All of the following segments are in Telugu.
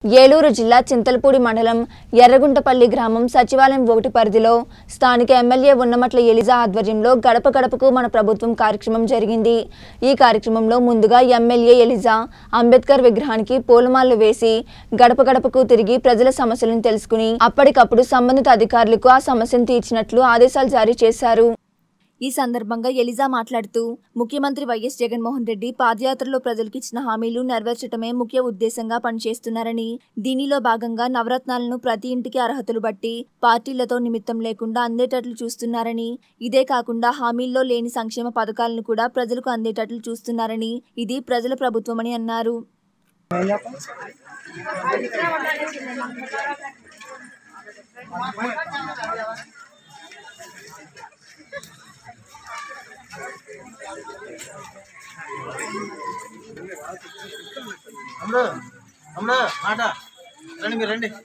ఏలూరు జిల్లా చింతలపూడి మండలం ఎర్రగుంటపల్లి గ్రామం సచివాలయం ఒకటి పరిధిలో స్థానిక ఎమ్మెల్యే ఉన్నమట్ల ఎలిజా ఆధ్వర్యంలో గడప గడపకు మన ప్రభుత్వం కార్యక్రమం జరిగింది ఈ కార్యక్రమంలో ముందుగా ఎమ్మెల్యే ఎలిజా అంబేద్కర్ విగ్రహానికి పూలమాలలు వేసి గడప గడపకు తిరిగి ప్రజల సమస్యలను తెలుసుకుని అప్పటికప్పుడు సంబంధిత అధికారులకు ఆ సమస్యను తీర్చినట్లు ఆదేశాలు జారీ చేశారు ఈ సందర్భంగా ఎలిజా మాట్లాడుతూ ముఖ్యమంత్రి వైఎస్ జగన్మోహన్ రెడ్డి పాదయాత్రలో ప్రజలకు ఇచ్చిన హామీలు నెరవేర్చడమే ముఖ్య ఉద్దేశంగా పనిచేస్తున్నారని దీనిలో భాగంగా నవరత్నాలను ప్రతి ఇంటికి అర్హతలు బట్టి పార్టీలతో నిమిత్తం లేకుండా అందేటట్లు చూస్తున్నారని ఇదే కాకుండా హామీల్లో లేని సంక్షేమ పథకాలను కూడా ప్రజలకు అందేటట్లు చూస్తున్నారని ఇది ప్రజల ప్రభుత్వమని అన్నారు అమ్ముడు అమ్ముడు మాట రండి మీరు రండి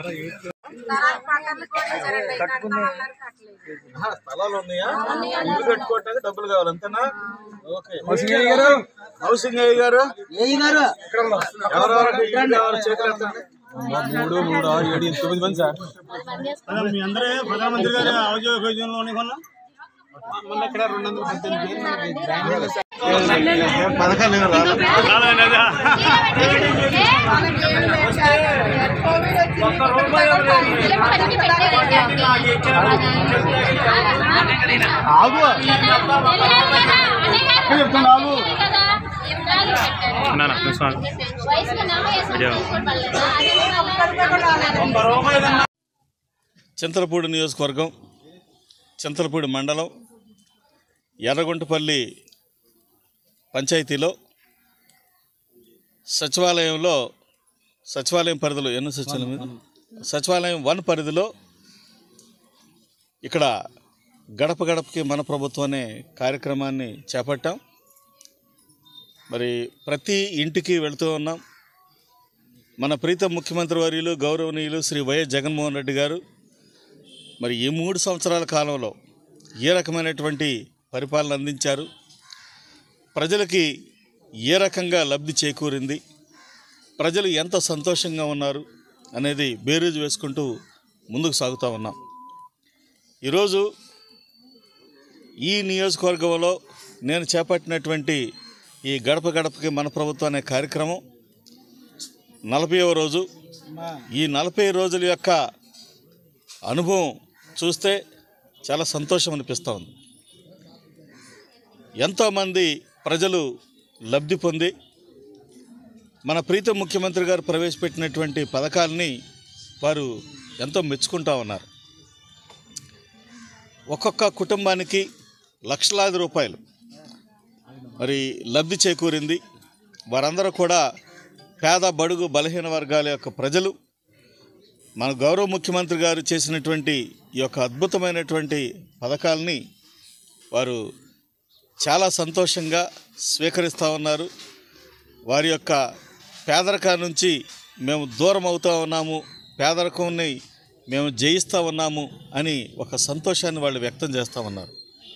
ఆహా, స్థలాలు ఉన్నాయా ఇల్లు కట్టుకోవటానికి డబ్బులు కావాలి అంతేనా ఓకే హౌసింగ్ అయ్య గారు హౌసింగ్ అయ్య గారు ఎవరెవరికి ఇల్లు కావాలి చేతులు ఎత్తండి. మూడు మూడు ఆరు ఏడు ఎనిమిది, తొమ్మిది మంది సార్ మీ అందరే ప్రధానమంత్రి గారి ఆవాస్ యోజనలోనే కొన్నా మొన్న ఇక్కడ రెండు వందల పద్దెనిమిది ఏం పథకాలు ఏం రాలేదు ఆగు చెప్తాను ఆగు చింతలపూడి నియోజకవర్గం చింతలపూడి మండలం ఎర్రగుంటపల్లి పంచాయతీలో సచివాలయంలో సచివాలయం పరిధిలో ఎన్నో సచివాలయం ఇది? సచివాలయం వన్ పరిధిలో ఇక్కడ గడప గడపకి మన ప్రభుత్వం అనే కార్యక్రమాన్ని చేపట్టాం మరి ప్రతి ఇంటికి వెళుతూ ఉన్నాం మన ప్రీతం ముఖ్యమంత్రి వర్యులు గౌరవనీయులు శ్రీ వైఎస్ జగన్మోహన్ రెడ్డి గారు మరి ఈ మూడు సంవత్సరాల కాలంలో ఏ రకమైనటువంటి పరిపాలన అందించారు ప్రజలకి ఏ రకంగా లబ్ధి చేకూరింది ప్రజలు ఎంత సంతోషంగా ఉన్నారు అనేది బేరీజు వేసుకుంటూ ముందుకు సాగుతూ ఉన్నాం ఈరోజు ఈ నియోజకవర్గంలో నేను చేపట్టినటువంటి ఈ గడప గడపకి మన ప్రభుత్వం అనే కార్యక్రమం నలభైవ రోజు ఈ నలభై రోజుల యొక్క అనుభవం చూస్తే చాలా సంతోషం అనిపిస్తూ ఉంది ఎంతోమంది ప్రజలు లబ్ధి పొంది మన ప్రీతం ముఖ్యమంత్రి గారు ప్రవేశపెట్టినటువంటి పథకాలని వారు ఎంతో మెచ్చుకుంటా ఉన్నారు ఒక్కొక్క కుటుంబానికి లక్షలాది రూపాయలు మరి లబ్ధి చేకూరింది వారందరూ కూడా పేద బడుగు బలహీన వర్గాల యొక్క ప్రజలు మన గౌరవ ముఖ్యమంత్రి గారు చేసినటువంటి ఈ యొక్క అద్భుతమైనటువంటి పథకాలని వారు చాలా సంతోషంగా స్వీకరిస్తూ ఉన్నారు వారి యొక్క పేదరికం నుంచి మేము దూరం అవుతూ ఉన్నాము పేదరికంని మేము జయిస్తూ ఉన్నాము అని ఒక సంతోషాన్ని వాళ్ళు వ్యక్తం చేస్తూ ఉన్నారు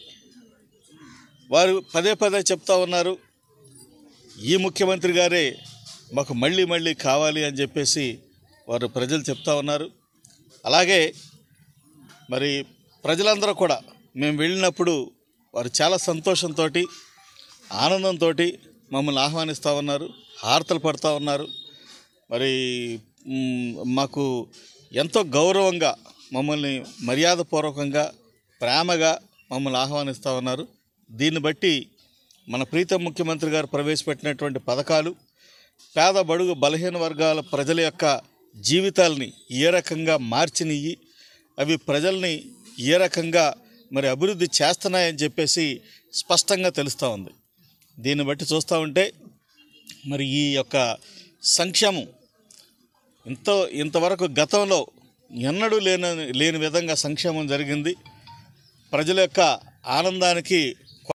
వారు పదే పదే చెప్తా ఉన్నారు ఈ ముఖ్యమంత్రి గారే మాకు మళ్ళీ మళ్ళీ కావాలి అని చెప్పేసి వారు ప్రజలు చెప్తా ఉన్నారు అలాగే మరి ప్రజలందరూ కూడా మేము వెళ్ళినప్పుడు వారు చాలా సంతోషంతో ఆనందంతో మమ్మల్ని ఆహ్వానిస్తూ ఉన్నారు హారతలు పడుతూ ఉన్నారు మరి మ్, మాకు ఎంతో గౌరవంగా మమ్మల్ని మర్యాదపూర్వకంగా ప్రేమగా మమ్మల్ని ఆహ్వానిస్తూ ఉన్నారు దీన్ని బట్టి మన ప్రీతం ముఖ్యమంత్రి గారు ప్రవేశపెట్టినటువంటి పథకాలు పేద బడుగు బలహీన వర్గాల ప్రజల యొక్క జీవితాలని ఏ రకంగా మార్చినవి అవి ప్రజల్ని ఏ రకంగా మరి అభివృద్ధి చేస్తున్నాయని చెప్పేసి స్పష్టంగా తెలుస్తూ ఉంది దీన్ని బట్టి చూస్తూ ఉంటే మరి ఈ యొక్క సంక్షేమం ఇంత ఇంతవరకు గతంలో ఎన్నడూ లేని లేని విధంగా సంక్షేమం జరిగింది ప్రజల యొక్క ఆనందానికి